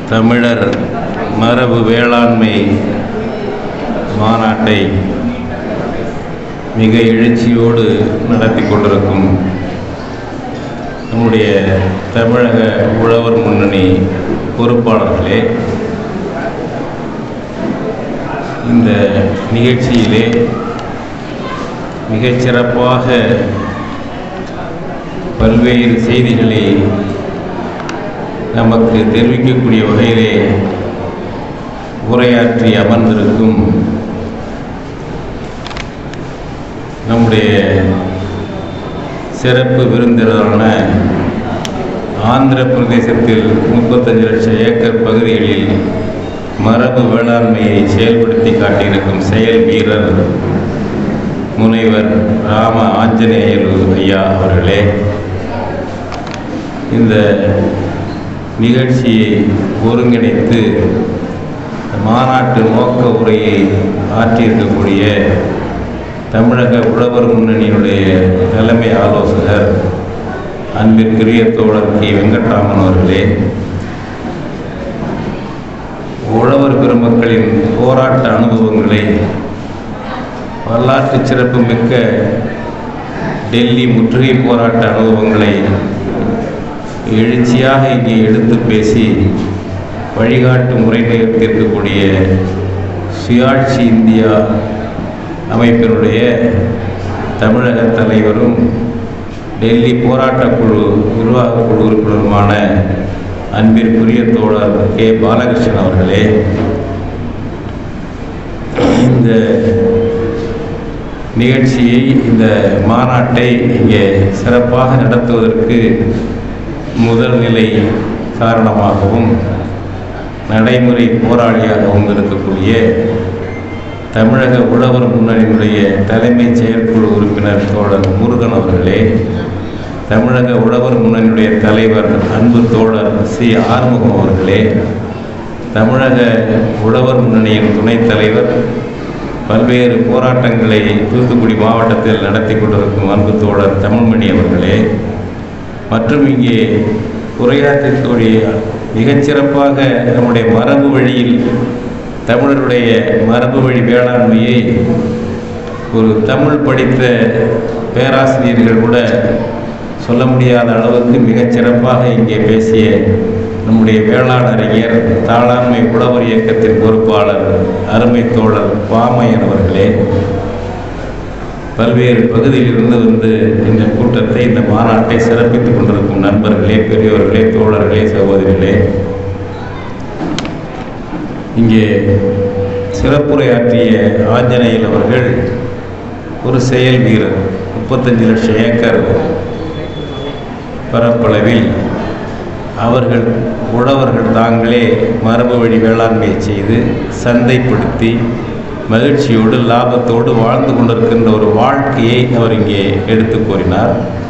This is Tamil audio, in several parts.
தமிழர் மரபு வேளாண்மை மாநாட்டை மிக எழுச்சியோடு நடத்தி கொண்டிருக்கும் நம்முடைய தமிழக உழவர் முன்னணி பொறுப்பாளர்களே இந்த நிகழ்ச்சியிலே மிகச் சிறப்பாக பல்வேறு செய்திகளை நமக்கு தெரிவிக்கக்கூடிய வகையிலே உரையாற்றி அமர்ந்திருக்கும் நம்முடைய சிறப்பு விருந்தினரான ஆந்திர பிரதேசத்தில் முப்பத்தஞ்சு லட்சம் ஏக்கர் பகுதிகளில் மரபு வேளாண்மையை செயல்படுத்தி காட்டியிருக்கும் செயல் வீரர் முனைவர் ராம ஆஞ்சநேயலு ஐயா அவர்களே இந்த நிகழ்ச்சியை ஒருங்கிணைத்து மாநாட்டு நோக்க உரையை ஆற்றியிருக்கக்கூடிய தமிழக உழவர் முன்னணியினுடைய தலைமை ஆலோசகர் அன்பிற்குரிய தோழர் கி வெங்கட்ராமன் அவர்களே உழவர் பெருமக்களின் போராட்ட அனுபவங்களை வரலாற்று சிறப்பு மிக்க டெல்லி முற்றுகை போராட்ட அனுபவங்களை எழுச்சியாக இங்கே எடுத்து பேசி வழிகாட்டு முறை நிறுத்தியிருக்கக்கூடிய சுயாட்சி இந்தியா அமைப்பினுடைய தமிழக தலைவரும் டெல்லி போராட்டக் குழு நிர்வாகக் குழு உறுப்பினருமான அன்பிற்குரிய தோழர் கே பாலகிருஷ்ணன் அவர்களே இந்த நிகழ்ச்சியை இந்த மாநாட்டை இங்கே சிறப்பாக நடத்துவதற்கு முதல் நிலை காரணமாகவும் நடைமுறை போராளியாகவும் இருக்கக்கூடிய தமிழக உழவர் முன்னணியினுடைய தலைமைச் செயற்குழு உறுப்பினர் தோழர் முருகன் அவர்களே தமிழக உழவர் முன்னணியுடைய தலைவர் அன்பு தோழர் சி ஆறுமுகம் அவர்களே தமிழக உழவர் முன்னணியின் துணைத் தலைவர் பல்வேறு போராட்டங்களை தூத்துக்குடி மாவட்டத்தில் நடத்தி கொண்டிருக்கும் அன்பு தோழர் தமிழ்மணி அவர்களே மற்றும் இங்கே உரையாற்றக்கூடிய மிகச்சிறப்பாக நம்முடைய மரபு வழியில் தமிழருடைய மரபு வழி வேளாண்மையை ஒரு தமிழ் படித்த பேராசிரியர்கள் கூட சொல்ல முடியாத அளவுக்கு மிகச் சிறப்பாக இங்கே பேசிய நம்முடைய வேளாண் அறிஞர் தாளாண்மை உழவர் இயக்கத்தின் பொறுப்பாளர் அருமை தோழர் பாமையன் அவர்களே பல்வேறு பகுதியிலிருந்து வந்து இந்த கூட்டத்தை இந்த மாநாட்டை சிறப்பித்துக் கொண்டிருக்கும் நண்பர்களே பெரியவர்களே தோழர்களே சகோதரிகளே இங்கே சிறப்புரையாற்றிய ஆஞ்சநேயல் அவர்கள் ஒரு செயல் வீரர் முப்பத்தஞ்சு லட்சம் ஏக்கர் பரப்பளவில் அவர்கள் உழவர்கள் தாங்களே மரபு வழி வேளாண்மை செய்து சந்தைப்படுத்தி மகிழ்ச்சியோடு லாபத்தோடு வாழ்ந்து கொண்டிருக்கின்ற ஒரு வாழ்க்கையை அவர் இங்கே எடுத்து கூறினார்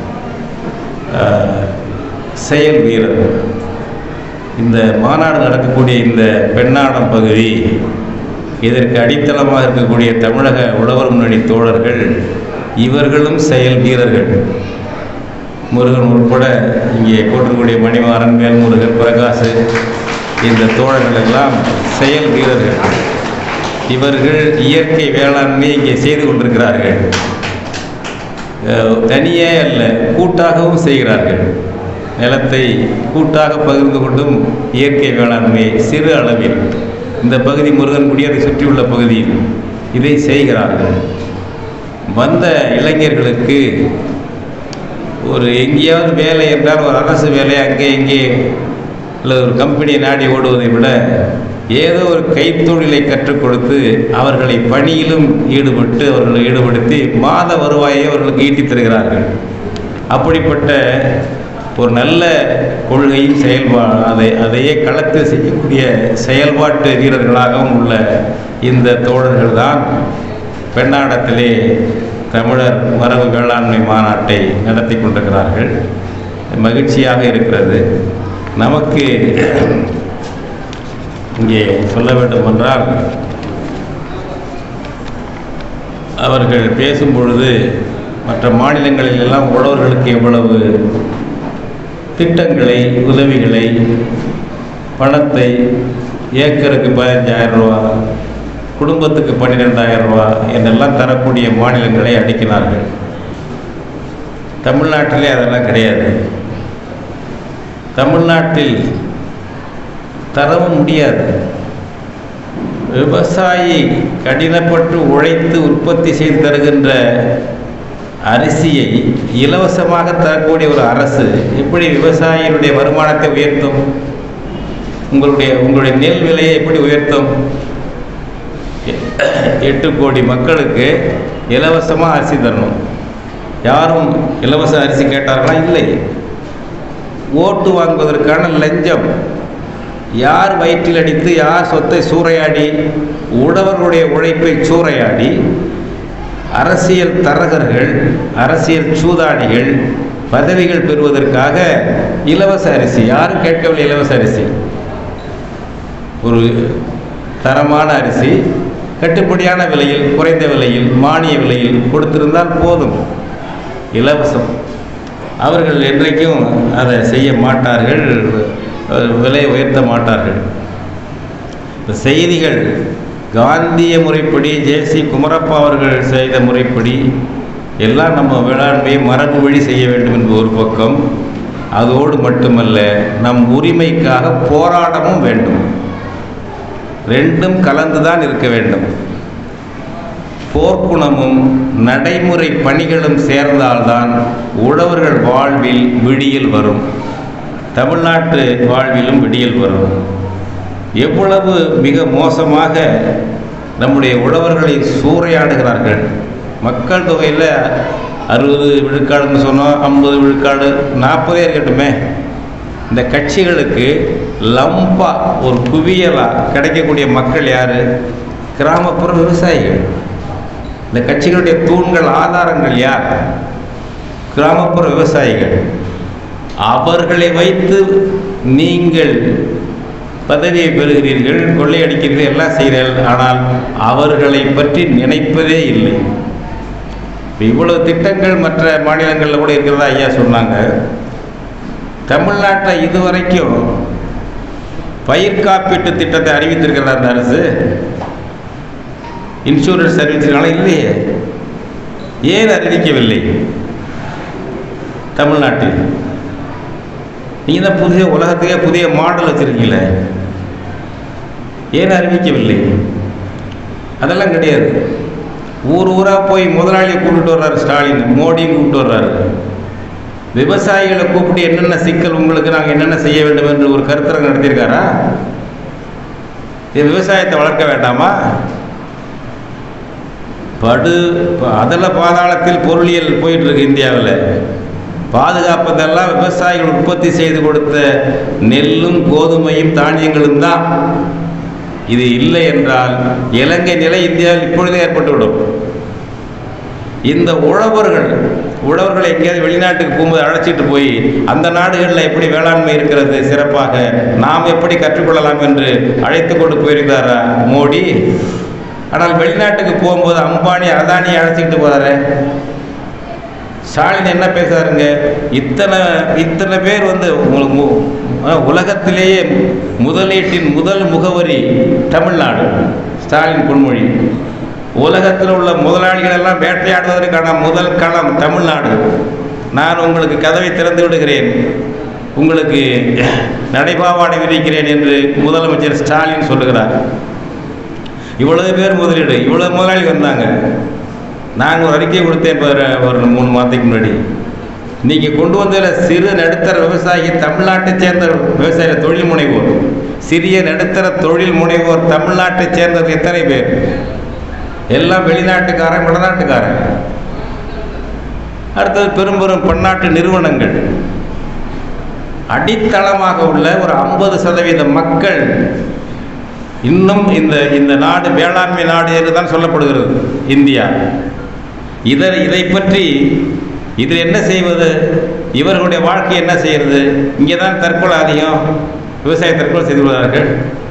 அஹ், செயல் வீரர் இந்த மாநாடு நடக்கக்கூடிய இந்த பெண்ணாடம் பகுதி இதற்கு அடித்தளமாக இருக்கக்கூடிய தமிழக உழவர் முன்னணி தோழர்கள் இவர்களும் செயல் வீரர்கள் முருகன் உட்பட இங்கே போட்டிருக்கக்கூடிய மணிமாறன் மேல்முருகன் பிரகாஷ் இந்த தோழர்கள் எல்லாம் செயல் வீரர்கள் இவர்கள் இயற்கை வேளாண்மை இங்கே செய்து கொண்டிருக்கிறார்கள் அஹ், தனியே அல்ல கூட்டாகவும் செய்கிறார்கள் நிலத்தை கூட்டாக பகிர்ந்து கொண்டும் இயற்கை வேளாண்மை சிறு அளவில் இந்த பகுதி முருகன்குடி அதை சுற்றியுள்ள பகுதியில் இதை செய்கிறார்கள் வந்த இளைஞர்களுக்கு ஒரு எங்கேயாவது வேலை என்றால் ஒரு அரசு வேலை அங்கே இங்கே இல்லை ஒரு கம்பெனியை நாடி ஓடுவதை விட ஏதோ ஒரு கைத்தொழிலை கற்றுக் கொடுத்து அவர்களை பணியிலும் ஈடுபட்டு அவர்களை ஈடுபடுத்தி மாத வருவாயை அவர்களுக்கு ஈட்டித் தருகிறார்கள் அப்படிப்பட்ட ஒரு நல்ல கொள்கையும் செயல்பா அதை அதையே களத்தில் செய்யக்கூடிய செயல்பாட்டு வீரர்களாகவும் உள்ள இந்த தோழர்கள் தான் பெண்ணாடத்திலே தமிழர் மரபு வேளாண்மை மாநாட்டை நடத்தி கொண்டிருக்கிறார்கள் மகிழ்ச்சியாக இருக்கிறது நமக்கு இங்கே சொல்ல வேண்டுமென்றால் அவர்கள் பேசும் பொழுது மற்ற மாநிலங்களில் எல்லாம் உழவர்களுக்கு எவ்வளவு திட்டங்களை உதவிகளை பணத்தை ஏக்கருக்கு பதினஞ்சாயிரம் ரூபா குடும்பத்துக்கு பன்னிரெண்டாயிரம் ரூபா என்றெல்லாம் தரக்கூடிய மாநிலங்களை அடிக்கினார்கள் தமிழ்நாட்டிலே அதெல்லாம் கிடையாது தமிழ்நாட்டில் தரவும் முடியாது விவசாயி கடினப்பட்டு உழைத்து உற்பத்தி செய்து தருகின்ற அரிசியை இலவசமாக தரக்கூடிய ஒரு அரசு எப்படி விவசாயிகளுடைய வருமானத்தை உயர்த்தும் உங்களுடைய உங்களுடைய நெல் விலையை எப்படி உயர்த்தும் எட்டு கோடி மக்களுக்கு இலவசமாக அரிசி தரணும் யாரும் இலவச அரிசி கேட்டார்களா இல்லை ஓட்டு வாங்குவதற்கான லஞ்சம் யார் வயிற்றில் அடித்து யார் சொத்தை சூறையாடி உழவர்களுடைய உழைப்பை சூறையாடி அரசியல் தரகர்கள் அரசியல் சூதாடிகள் பதவிகள் பெறுவதற்காக இலவச அரிசி யாரும் கேட்கவில்லை இலவச அரிசி ஒரு தரமான அரிசி கட்டுப்படியான விலையில் குறைந்த விலையில் மானிய விலையில் கொடுத்திருந்தால் போதும் இலவசம் அவர்கள் என்றைக்கும் அதை செய்ய மாட்டார்கள் விலை உயர்த்த மாட்டார்கள் இந்த செய்திகள் காந்திய முறைப்படி ஜேசி குமரப்பா அவர்கள் செய்த முறைப்படி எல்லாம் நம்ம வேளாண்மையை மரபு வழி செய்ய வேண்டும் என்பது ஒரு பக்கம் அதோடு மட்டுமல்ல நம் உரிமைக்காக போராடமும் வேண்டும் ரெண்டும் கலந்துதான் இருக்க வேண்டும் போர்க்குணமும் நடைமுறை பணிகளும் சேர்ந்தால்தான் உழவர்கள் வாழ்வில் விடியல் வரும் தமிழ்நாட்டு வாழ்விலும் விடியல் வரும் எவ்வளவு மிக மோசமாக நம்முடைய உழவர்களை சூறையாடுகிறார்கள் மக்கள் தொகையில் அறுபது விழுக்காடுன்னு சொன்னோம் ஐம்பது விழுக்காடு நாற்பதே இருக்கட்டுமே இந்த கட்சிகளுக்கு லம்பா ஒரு குவியலாக கிடைக்கக்கூடிய மக்கள் யார் கிராமப்புற விவசாயிகள் இந்த கட்சிகளுடைய தூண்கள் ஆதாரங்கள் யார் கிராமப்புற விவசாயிகள் அவர்களை வைத்து நீங்கள் பதவியை பெறுகிறீர்கள் கொள்ளையடிக்கிறீர்கள் எல்லாம் செய்கிறீர்கள் ஆனால் அவர்களை பற்றி நினைப்பதே இல்லை இப்போ இவ்வளவு திட்டங்கள் மற்ற மாநிலங்களில் கூட இருக்கிறதா ஐயா சொன்னாங்க தமிழ்நாட்டில் இதுவரைக்கும் பயிர் காப்பீட்டு திட்டத்தை அறிவித்திருக்கிறதா அந்த அரசு இன்சூரன்ஸ் அறிவிச்சிருக்காங்களா இல்லையே ஏன் அறிவிக்கவில்லை தமிழ்நாட்டில் நீங்கள் தான் புதிய உலகத்துக்கே புதிய மாடல் வச்சுருக்கீங்களே ஏன் அறிவிக்கவில்லை அதெல்லாம் கிடையாது ஊர் ஊராக போய் முதலாளியை கூப்பிட்டு வர்றாரு ஸ்டாலின் மோடியும் கூப்பிட்டு வர்றாரு விவசாயிகளை கூப்பிட்டு என்னென்ன சிக்கல் உங்களுக்கு நாங்கள் என்னென்ன செய்ய வேண்டும் என்று ஒரு கருத்தரங்கு நடத்தியிருக்காரா இது விவசாயத்தை வளர்க்க வேண்டாமா படு அதில் பாதாளத்தில் பொருளியல் போயிட்டு இருக்கு இந்தியாவில் பாதுகாப்பதெல்லாம் விவசாயிகள் உற்பத்தி செய்து கொடுத்த நெல்லும் கோதுமையும் தானியங்களும் தான் இது இல்லை என்றால் இலங்கை நிலை இந்தியாவில் இப்பொழுதே ஏற்பட்டுவிடும் இந்த உழவர்கள் உழவர்களை எங்கேயாவது வெளிநாட்டுக்கு போகும்போது அழைச்சிட்டு போய் அந்த நாடுகளில் எப்படி வேளாண்மை இருக்கிறது சிறப்பாக நாம் எப்படி கற்றுக்கொள்ளலாம் என்று அழைத்து கொண்டு போயிருக்கிறாரா மோடி ஆனால் வெளிநாட்டுக்கு போகும்போது அம்பானி அதானியை அழைச்சிக்கிட்டு போகிறாரு ஸ்டாலின் என்ன பேசுறாருங்க இத்தனை இத்தனை பேர் வந்து உங்களுக்கு மு- அஹ் உலகத்திலேயே முதலீட்டின் முதல் முகவரி தமிழ்நாடு ஸ்டாலின் பொன்மொழி உலகத்தில் உள்ள முதலாளிகள் எல்லாம் வேட்டையாடுவதற்கான முதல் களம் தமிழ்நாடு நான் உங்களுக்கு கதவை திறந்து விடுகிறேன் உங்களுக்கு நடைபாவாடை விதிக்கிறேன் என்று முதலமைச்சர் ஸ்டாலின் சொல்லுகிறார் இவ்வளவு பேர் முதலீடு இவ்வளவு முதலாளி வந்தாங்க நான் ஒரு அறிக்கை கொடுத்தேன் இப்போ ஒரு- ஒரு மூணு மாதத்துக்கு முன்னாடி நீங்கள் கொண்டு வந்த சிறு நடுத்தர விவசாயி தமிழ்நாட்டைச் சேர்ந்த விவசாய தொழில் முனைவோர் சிறிய நடுத்தர தொழில் முனைவோர் தமிழ்நாட்டைச் சேர்ந்தது எத்தனை பேர் எல்லாம் வெளிநாட்டுக்காரன் வடநாட்டுக்காரன் அடுத்தது பெரும் பெரும் பன்னாட்டு நிறுவனங்கள் அடித்தளமாக உள்ள ஒரு ஐம்பது சதவீத மக்கள் இன்னும் இந்த இந்த நாடு வேளாண்மை நாடு என்று தான் சொல்லப்படுகிறது இந்தியா இதை இதை பற்றி இதில் என்ன செய்வது இவர்களுடைய வாழ்க்கை என்ன செய்கிறது இங்கே தான் தற்கொலை அதிகம் விவசாய தற்கொலை செய்து கொள்கிறார்கள்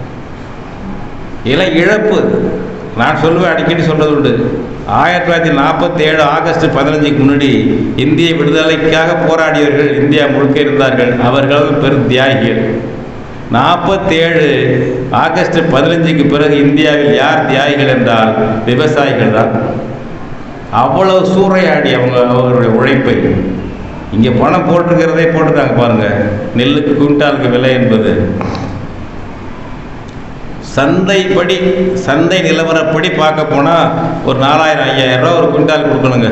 இலை இழப்பு நான் சொல்லுவேன் அடிக்கடி சொல்றது உண்டு ஆயிரத்தி தொள்ளாயிரத்தி நாற்பத்தி ஏழு ஆகஸ்ட் பதினஞ்சுக்கு முன்னாடி இந்திய விடுதலைக்காக போராடியவர்கள் இந்தியா முழுக்க இருந்தார்கள் அவர்கள் பெரும் தியாகிகள் நாற்பத்தேழு ஆகஸ்ட் பதினஞ்சுக்கு பிறகு இந்தியாவில் யார் தியாகிகள் என்றால் விவசாயிகள் தான் அவ்வளவு சூறையாடி அவங்க அவர்களுடைய உழைப்பை இங்கே பணம் போட்டிருக்கிறதே போட்டிருக்காங்க பாருங்க நெல்லுக்கு குவிண்டாலுக்கு விலை என்பது சந்தைப்படி சந்தை நிலவரப்படி பார்க்க போனால் ஒரு நாலாயிரம் ஐயாயிரம் ரூபா ஒரு குவிண்டால் கொடுக்கணுங்க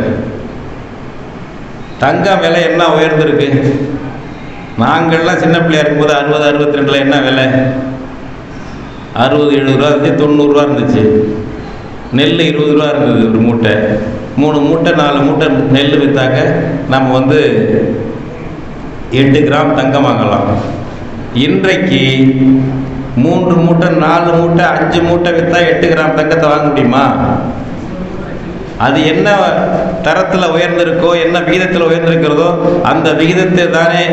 தங்கம் விலை என்ன உயர்ந்திருக்கு நாங்கள்லாம் சின்ன பிள்ளையா இருக்கும்போது அறுபது அறுபத்தி ரெண்டில் என்ன விலை அறுபது எழுபது ரூபா இருந்துச்சு தொண்ணூறுரூவா இருந்துச்சு நெல் இருபது ரூபா இருந்தது ஒரு மூட்டை மூணு மூட்டை நாலு மூட்டை நெல் விற்றாக்க நம்ம வந்து எட்டு கிராம் தங்கம் வாங்கலாம் இன்றைக்கு மூன்று மூட்டை நாலு மூட்டை அஞ்சு மூட்டை விற்றா எட்டு கிராம் தங்கத்தை வாங்க முடியுமா அது என்ன தரத்தில் உயர்ந்திருக்கோ என்ன விகிதத்தில் உயர்ந்திருக்கிறதோ அந்த விகிதத்தை தானே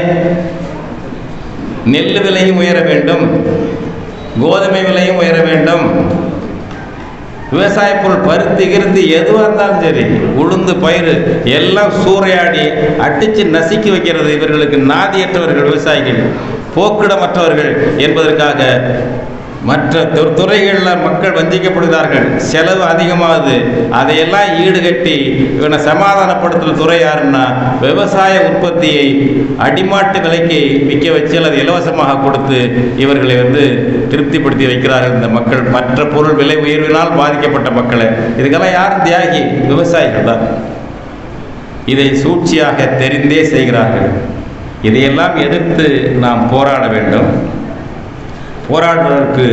நெல் விலையும் உயர வேண்டும் கோதுமை விலையும் உயர வேண்டும் விவசாய பொருள் பருத்தி கிருத்தி எதுவாக இருந்தாலும் சரி உளுந்து பயிர் எல்லாம் சூறையாடி அடித்து நசுக்கி வைக்கிறது இவர்களுக்கு நாதியற்றவர்கள் விவசாயிகள் போக்கிடமற்றவர்கள் என்பதற்காக மற்ற து- துறைகளில் மக்கள் வஞ்சிக்கப்படுகிறார்கள் செலவு அதிகமாகுது அதையெல்லாம் ஈடுகட்டி இவனை சமாதானப்படுத்துகிற துறை யாருன்னா விவசாய உற்பத்தியை அடிமாட்டு விலைக்கு விற்க வச்சு அல்லது இலவசமாக கொடுத்து இவர்களை வந்து திருப்திப்படுத்தி வைக்கிறார்கள் இந்த மக்கள் மற்ற பொருள் விலை உயர்வினால் பாதிக்கப்பட்ட மக்களை இதுக்கெல்லாம் யார் தியாகி விவசாயிகள் தான் இதை சூழ்ச்சியாக தெரிந்தே செய்கிறார்கள் இதையெல்லாம் எதிர்த்து நாம் போராட வேண்டும் போராடுவதற்கு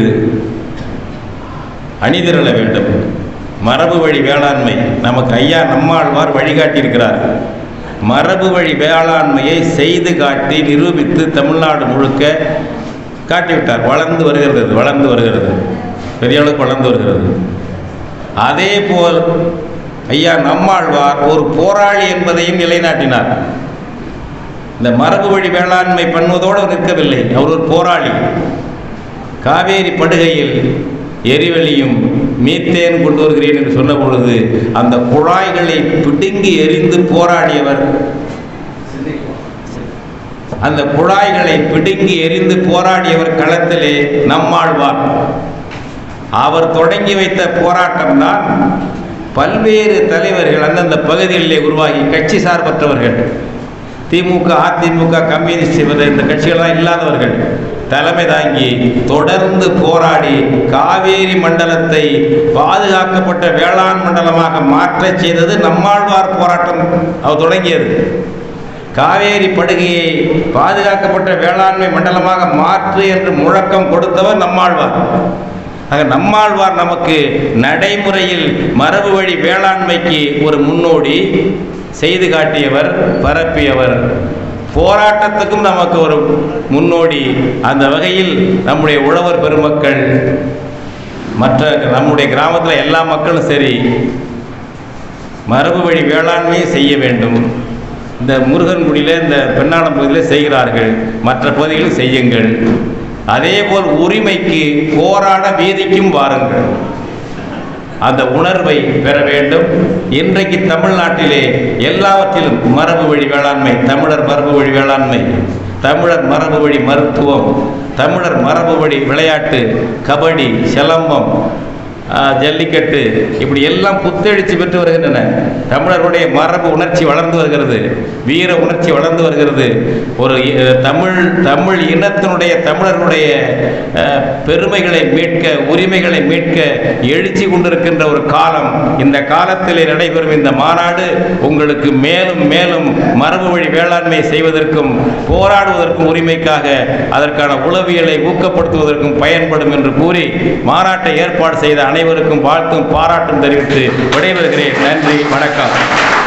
அணிதிரள வேண்டும் மரபு வழி வேளாண்மை நமக்கு ஐயா நம்மாழ்வார் வழிகாட்டியிருக்கிறார் மரபு வழி வேளாண்மையை செய்து காட்டி நிரூபித்து தமிழ்நாடு முழுக்க காட்டிவிட்டார் வளர்ந்து வருகிறது அது, வளர்ந்து வருகிறது பெரிய அளவுக்கு வளர்ந்து வருகிறது அதே போல் ஐயா நம்மாழ்வார் ஒரு போராளி என்பதையும் நிலைநாட்டினார் இந்த மரபு வழி வேளாண்மை பண்ணுவதோடு நிற்கவில்லை அவர் ஒரு போராளி காவேரி படுகையில் எரிவெளியும் மீத்தேன் கொண்டு வருகிறேன் என்று சொன்ன பொழுது அந்த குழாய்களை பிடுங்கி எரிந்து போராடியவர் அந்த குழாய்களை பிடுங்கி எரிந்து போராடியவர் களத்திலே நம்மாழ்வார் அவர் தொடங்கி வைத்த போராட்டம் தான் பல்வேறு தலைவர்கள் அந்தந்த பகுதிகளிலே உருவாகி கட்சி சார்பற்றவர்கள் திமுக அதிமுக கம்யூனிஸ்ட் இவர இந்த கட்சிகள்லாம் இல்லாதவர்கள் தலைமை தாங்கி தொடர்ந்து போராடி காவேரி மண்டலத்தை பாதுகாக்கப்பட்ட வேளாண் மண்டலமாக மாற்றச் செய்தது நம்மாழ்வார் போராட்டம் அவர் தொடங்கியது காவேரி படுகையை பாதுகாக்கப்பட்ட வேளாண்மை மண்டலமாக மாற்று என்று முழக்கம் கொடுத்தவர் நம்மாழ்வார் ஆக நம்மாழ்வார் நமக்கு நடைமுறையில் மரபு வழி வேளாண்மைக்கு ஒரு முன்னோடி செய்து காட்டியவர் பரப்பியவர் போராட்டத்துக்கும் நமக்கு ஒரு முன்னோடி அந்த வகையில் நம்முடைய உழவர் பெருமக்கள் மற்ற நம்முடைய கிராமத்தில் எல்லா மக்களும் சரி மரபு வழி வேளாண்மையை செய்ய வேண்டும் இந்த முருகன்குடியில் இந்த பெண்ணாடம் பகுதியில் செய்கிறார்கள் மற்ற பகுதிகளில் செய்யுங்கள் அதேபோல் உரிமைக்கு போராட வீதிக்கும் வாருங்கள் அந்த உணர்வை பெற வேண்டும் இன்றைக்கு தமிழ்நாட்டிலே எல்லாவற்றிலும் மரபு வழி வேளாண்மை தமிழர் மரபு வழி வேளாண்மை தமிழர் மரபு வழி மருத்துவம் தமிழர் மரபு வழி விளையாட்டு கபடி சிலம்பம் ஆ, ஜல்லிக்கட்டு இப்படி எல்லாம் புத்தெழுச்சி பெற்று வருகின்றன தமிழருடைய மரபு உணர்ச்சி வளர்ந்து வருகிறது வீர உணர்ச்சி வளர்ந்து வருகிறது ஒரு இ- தமிழ் தமிழ் இனத்தினுடைய தமிழர்களுடைய அஹ், பெருமைகளை மீட்க உரிமைகளை மீட்க எழுச்சி கொண்டிருக்கின்ற ஒரு காலம் இந்த காலத்திலே நடைபெறும் இந்த மாநாடு உங்களுக்கு மேலும் மேலும் மரபு வழி வேளாண்மை செய்வதற்கும் போராடுவதற்கும் உரிமைக்காக அதற்கான உளவியலை ஊக்கப்படுத்துவதற்கும் பயன்படும் என்று கூறி மாநாட்டை ஏற்பாடு செய்த அனைவருக்கும் வாழ்த்தும் பாராட்டும் தெரிவித்து விடைபெறுகிறேன் நன்றி வணக்கம்